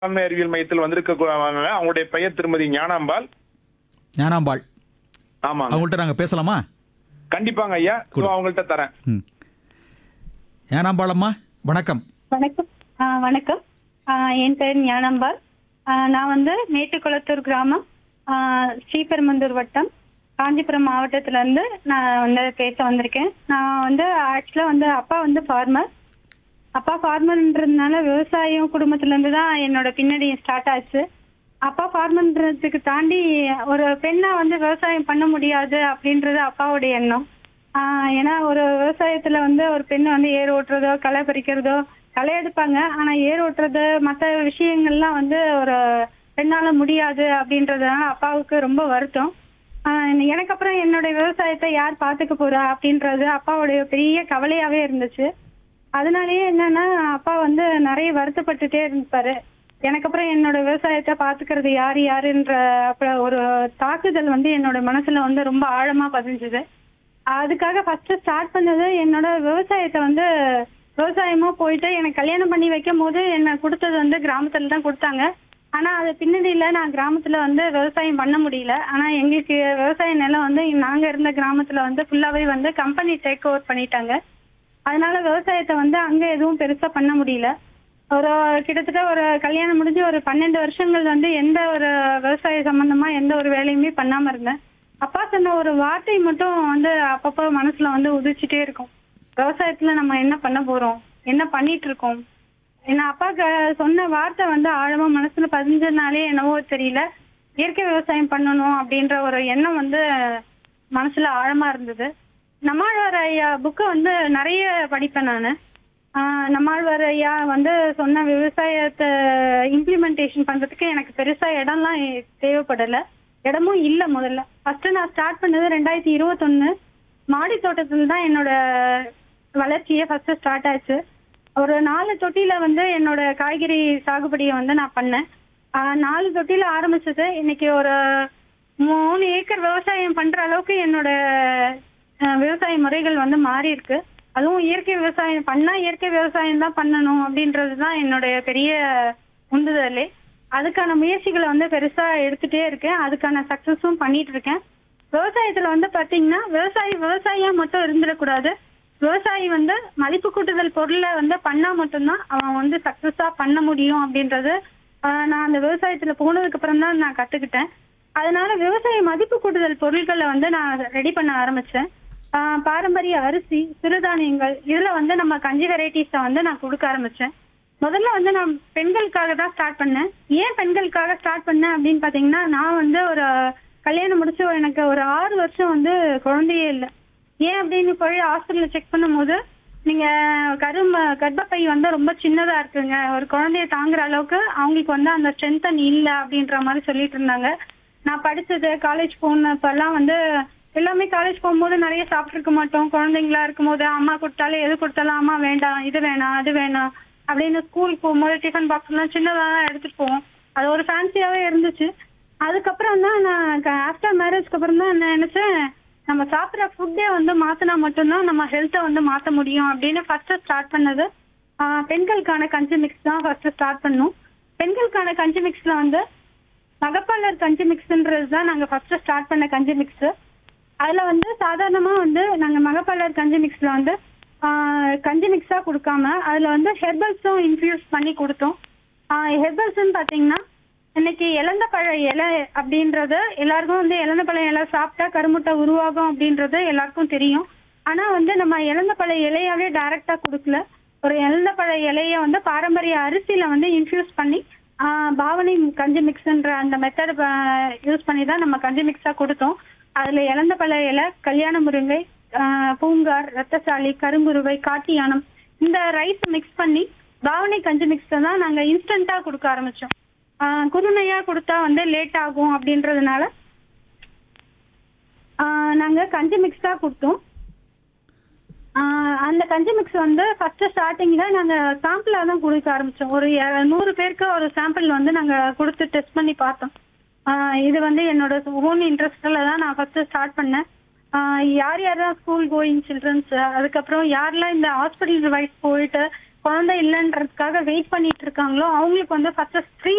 வேளாண்மை அறிவியல் மையத்தில் வந்திருக்கவங்க அவங்களுடைய பெயர் திருமதி ஞானாம்பாள் ஞானாம்பாள் ஆமாங்க அவங்கள்ட்ட நாங்கள் பேசலாமா கண்டிப்பாங்க ஐயா கொடு. இதோ அவங்கள்ட்ட தரேன் ம் ஞானாம்பாளம்மா வணக்கம் வணக்கம் ஆ, வணக்கம் ஆ, என் பேர் ஞானம்பாள் ஆ, நான் வந்து மேட்டுக்குளத்தூர் கிராமம் ஆ, ஸ்ரீபெரும்பந்தூர் வட்டம் காஞ்சிபுரம் மாவட்டத்துல இருந்து நான் வந்து பேச வந்திருக்கேன் நான் வந்து ஆக்சுவலா வந்து அப்பா வந்து ஃபார்மர் அப்பா ஃபார்மர்ன்றதுனால விவசாயம் குடும்பத்துல இருந்து தான் என்னோட பின்னாடி ஸ்டார்ட் ஆச்சு அப்பா ஃபார்மர்ன்றதுக்கு தாண்டி ஒரு பெண்ணா வந்து விவசாயம் பண்ண முடியாது அப்படின்றது அப்பாவுடைய எண்ணம் ஆஹ் ஏன்னா ஒரு விவசாயத்துல வந்து ஒரு பெண் வந்து ஏர் ஓட்டுறதோ களை பறிக்கிறதோ களை எடுப்பாங்க ஆனா ஏர் ஓட்டுறது மற்ற விஷயங்கள்லாம் வந்து ஒரு பெண்ணால முடியாது அப்படின்றதுனால அப்பாவுக்கு ரொம்ப வருத்தம் ஆஹ் எனக்கு அப்புறம் என்னுடைய விவசாயத்தை யார் பாத்துக்க போறா அப்படின்றது அப்பாவுடைய பெரிய கவலையாவே இருந்துச்சு அதனாலயே என்னன்னா அப்பா வந்து நிறைய வருத்தப்பட்டுட்டே இருப்பாரு எனக்கு அப்புறம் என்னோட விவசாயத்தை பாத்துக்கிறது யாரு யாருன்ற அப்புறம் ஒரு தாக்குதல் வந்து என்னோட மனசுல வந்து ரொம்ப ஆழமா பதிஞ்சுது அதுக்காக ஃபர்ஸ்ட் ஸ்டார்ட் பண்ணது என்னோட விவசாயத்தை வந்து விவசாயமா போயிட்டு எனக்கு கல்யாணம் பண்ணி வைக்கும் போது என்ன கொடுத்தது வந்து கிராமத்துல தான் கொடுத்தாங்க ஆனா அது பின்னணியில நான் கிராமத்துல வந்து விவசாயம் பண்ண முடியல ஆனா எங்களுக்கு விவசாய நிலம் வந்து நாங்க இருந்த கிராமத்துல வந்து ஃபுல்லாவே வந்து கம்பெனி டேக் ஓவர் பண்ணிட்டாங்க அதனால விவசாயத்தை வந்து அங்க எதுவும் பெருசா பண்ண முடியல ஒரு கிட்டத்தட்ட ஒரு கல்யாணம் முடிஞ்சு ஒரு பன்னெண்டு வருஷங்கள் வந்து எந்த ஒரு விவசாய சம்பந்தமா எந்த ஒரு வேலையுமே பண்ணாம இருந்தேன் அப்பா சொன்ன ஒரு வார்த்தை மட்டும் வந்து அப்பப்போ மனசுல வந்து உதிச்சுட்டே இருக்கும் விவசாயத்துல நம்ம என்ன பண்ண போறோம் என்ன பண்ணிட்டு இருக்கோம் ஏன்னா அப்பாக்கு சொன்ன வார்த்தை வந்து ஆழமா மனசுல பதிஞ்சதுனாலே என்னவோ தெரியல இயற்கை விவசாயம் பண்ணணும் அப்படின்ற ஒரு எண்ணம் வந்து மனசுல ஆழமா இருந்தது நம்மாழ்வார் ஐயா புக்கு வந்து நிறைய படிப்பேன் நான் நம்மாழ்வார் ஐயா வந்து சொன்ன விவசாயத்தை இம்ப்ளிமெண்டேஷன் பண்றதுக்கு எனக்கு பெருசா இடம்லாம் தேவைப்படல இடமும் இல்ல முதல்ல ஃபர்ஸ்ட் நான் ஸ்டார்ட் பண்ணது ரெண்டாயிரத்தி இருபத்தொன்னு மாடி தோட்டத்துல தான் என்னோட வளர்ச்சியே ஃபர்ஸ்ட் ஸ்டார்ட் ஆச்சு ஒரு நாலு தொட்டியில வந்து என்னோட காய்கறி சாகுபடியை வந்து நான் பண்ணேன் ஆஹ் நாலு தொட்டியில ஆரம்பிச்சது இன்னைக்கு ஒரு மூணு ஏக்கர் விவசாயம் பண்ற அளவுக்கு என்னோட அஹ், விவசாய முறைகள் வந்து மாறி இருக்கு அதுவும் இயற்கை விவசாயம் பண்ணா இயற்கை விவசாயம் தான் பண்ணணும் அப்படின்றது தான் என்னுடைய பெரிய உந்துதலே அதுக்கான முயற்சிகளை வந்து பெருசா எடுத்துட்டே இருக்கேன் அதுக்கான சக்சஸும் பண்ணிட்டு இருக்கேன் விவசாயத்துல வந்து பாத்தீங்கன்னா விவசாயி விவசாயியா மட்டும் இருந்துடக்கூடாது விவசாயி வந்து மதிப்பு கூட்டுதல் பொருளை வந்து பண்ணா மட்டும்தான் அவன் வந்து சக்சஸா பண்ண முடியும் அப்படின்றது ஆஹ், நான் அந்த விவசாயத்துல போனதுக்கு அப்புறம் தான் நான் கத்துக்கிட்டேன் அதனால விவசாய மதிப்பு கூட்டுதல் பொருட்களை வந்து நான் ரெடி பண்ண ஆரம்பிச்சேன் ஆஹ், பாரம்பரிய அரிசி சிறுதானியங்கள் இதுல வந்து நம்ம கஞ்சி வெரைட்டிஸ வந்து நான் கொடுக்க ஆரம்பிச்சேன் முதல்ல வந்து நான் பெண்களுக்காக தான் ஸ்டார்ட் பண்ணேன் ஏன் பெண்களுக்காக ஸ்டார்ட் பண்ணேன் அப்படின்னு பாத்தீங்கன்னா நான் வந்து ஒரு கல்யாணம் முடிச்சு எனக்கு ஒரு ஆறு வருஷம் வந்து குழந்தையே இல்லை ஏன் அப்படின்னு போய் ஹாஸ்பிட்டல்ல செக் பண்ணும்போது நீங்க கரும் கர்ப்பப்பை வந்து ரொம்ப சின்னதா இருக்குங்க ஒரு குழந்தைய தாங்குற அளவுக்கு அவங்களுக்கு வந்து அந்த ஸ்ட்ரென்தன் இல்ல அப்படின்ற மாதிரி சொல்லிட்டு இருந்தாங்க நான் படிச்சது காலேஜ் போனப்பெல்லாம் வந்து எல்லாமே காலேஜ் போகும்போது நிறைய சாப்பிட்டுருக்க மாட்டோம் குழந்தைங்களா இருக்கும்போது அம்மா கொடுத்தாலும் எது கொடுத்தாலும் அம்மா வேண்டாம் இது வேணாம் அது வேணாம் அப்படின்னு ஸ்கூலுக்கு போகும்போது டிஃபன் பாக்ஸ் எல்லாம் சின்னதா தான் எடுத்துட்டு போவோம் அது ஒரு ஃபேன்சியாவே இருந்துச்சு அதுக்கப்புறம் தான் நான் ஆஃப்டர் மேரேஜ்க்கு அப்புறம் தான் நான் நினைச்சேன் நம்ம சாப்பிட்ற ஃபுட்டே வந்து மாத்தினா மட்டும்தான் நம்ம ஹெல்த்தை வந்து மாத்த முடியும் அப்படின்னு ஃபர்ஸ்ட் ஸ்டார்ட் பண்ணது ஆஹ் பெண்களுக்கான கஞ்சி மிக்ஸ் தான் ஃபர்ஸ்ட் ஸ்டார்ட் பண்ணோம் பெண்களுக்கான கஞ்சி மிக்ஸ்ல வந்து மகப்பாளர் கஞ்சி மிக்ஸ்ன்றது தான் நாங்க ஃபர்ஸ்ட் ஸ்டார்ட் பண்ண கஞ்சி மிக்ஸ் அதுல வந்து சாதாரணமா வந்து நாங்க மகப்பாளர் கஞ்சி மிக்ஸ்ல வந்து ஆஹ் கஞ்சி மிக்ஸா கொடுக்காம அதுல வந்து ஹெர்பல்ஸும் இன்ஃபியூஸ் பண்ணி கொடுத்தோம் ஹெர்பல்ஸ்ன்னு பாத்தீங்கன்னா இன்னைக்கு இழந்த பழ இலை அப்படின்றது எல்லாருக்கும் வந்து இழந்த பழ இலை சாப்பிட்டா கருமுட்டை உருவாகும் அப்படின்றது எல்லாருக்கும் தெரியும் ஆனா வந்து நம்ம இழந்த பழ இலையாவே டைரக்டா கொடுக்கல ஒரு இழந்த பழ இலைய வந்து பாரம்பரிய அரிசியில வந்து இன்ஃபியூஸ் பண்ணி ஆஹ் பாவனி கஞ்சி மிக்ஸ்ன்ற அந்த மெத்தட் யூஸ் பண்ணி தான் நம்ம கஞ்சி மிக்ஸா கொடுத்தோம் அதுல இழந்த பழ இலை கல்யாண முருங்கை ஆஹ் பூங்கார் ரத்தசாலி கருங்குருவை காட்டு யானம் இந்த ரைஸ் மிக்ஸ் பண்ணி பாவனி கஞ்சி மிக்ஸ் தான் நாங்க இன்ஸ்டன்டா கொடுக்க ஆரம்பிச்சோம் ஆஹ் குருணையா கொடுத்தா வந்து லேட் ஆகும் அப்படின்றதுனால ஆஹ் நாங்க கஞ்சி மிக்ஸ் தான் கொடுத்தோம் ஆஹ் அந்த கஞ்சி மிக்ஸ் வந்து ஃபர்ஸ்ட் ஸ்டார்டிங்ல நாங்க சாம்பிளா தான் கொடுக்க ஆரம்பிச்சோம் ஒரு எ- நூறு பேருக்கு ஒரு சாம்பிள் வந்து நாங்க கொடுத்து டெஸ்ட் பண்ணி பார்த்தோம் ஆஹ் இது வந்து என்னோட ஓன் இன்ட்ரெஸ்ட்ல தான் நான் ஃபர்ஸ்ட் ஸ்டார்ட் பண்ணேன் ஆஹ் யார் யாரெல்லாம் ஸ்கூல் கோயிங் சில்ட்ரன்ஸ் அதுக்கப்புறம் யாரெல்லாம் இந்த ஹாஸ்பிட்டல் வைஸ் போயிட்டு குழந்தை இல்லைன்றதுக்காக வெயிட் பண்ணிட்டு இருக்காங்களோ அவங்களுக்கு வந்து ஃபர்ஸ்ட் ஃப்ரீ